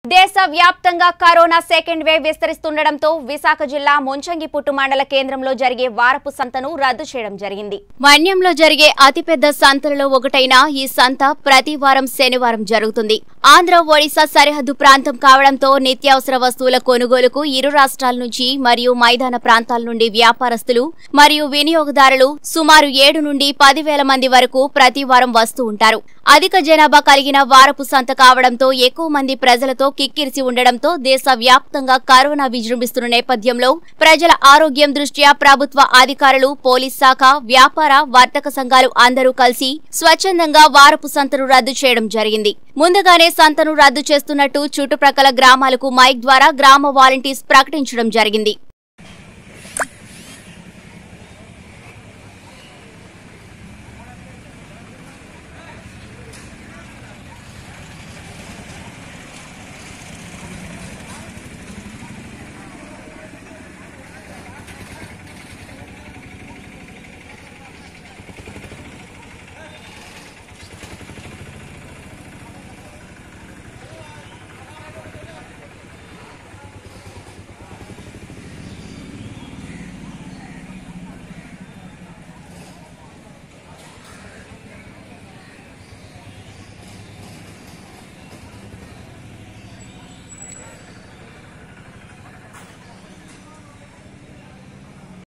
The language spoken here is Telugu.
దేశ వ్యాప్తంగా కరోనా సెకండ్ వేవ్ విస్తరిస్తుండటంతో విశాఖ జిల్లా ముంచంగిపుట్టు మండల కేంద్రంలో జరిగే వారపు సంతను రద్దు చేయడం జరిగింది మన్యంలో జరిగే అతిపెద్ద సంతలలో ఒకటైన ఈ సంత ప్రతి వారం శనివారం జరుగుతుంది ఆంధ్ర ఒడిశా సరిహద్దు ప్రాంతం కావడంతో నిత్యావసర వస్తువుల కొనుగోలుకు ఇరు రాష్ట్రాల నుంచి మరియు మైదాన ప్రాంతాల నుండి వ్యాపారస్తులు మరియు వినియోగదారులు సుమారు ఏడు నుండి పదివేల మంది వరకు ప్రతి వారం వస్తూ ఉంటారు అధిక జనాభా కలిగిన వారపు సంత కావడంతో ఎక్కువ మంది ప్రజలతో కిక్కిరిసి ఉండడంతో దేశ వ్యాప్తంగా కరోనా విజృంభిస్తున్న నేపథ్యంలో ప్రజల ఆరోగ్యం దృష్ట్యా ప్రభుత్వ అధికారులు పోలీస్ శాఖ వ్యాపార వర్తక సంఘాలు అందరూ కలిసి స్వచ్ఛందంగా వారపు సంతను రద్దు చేయడం జరిగింది ముందుగానే సంతను రద్దు చేస్తున్నట్టు చుట్టుప్రక్కల గ్రామాలకు మైక్ ద్వారా గ్రామ వాలంటీర్స్ ప్రకటించడం జరిగింది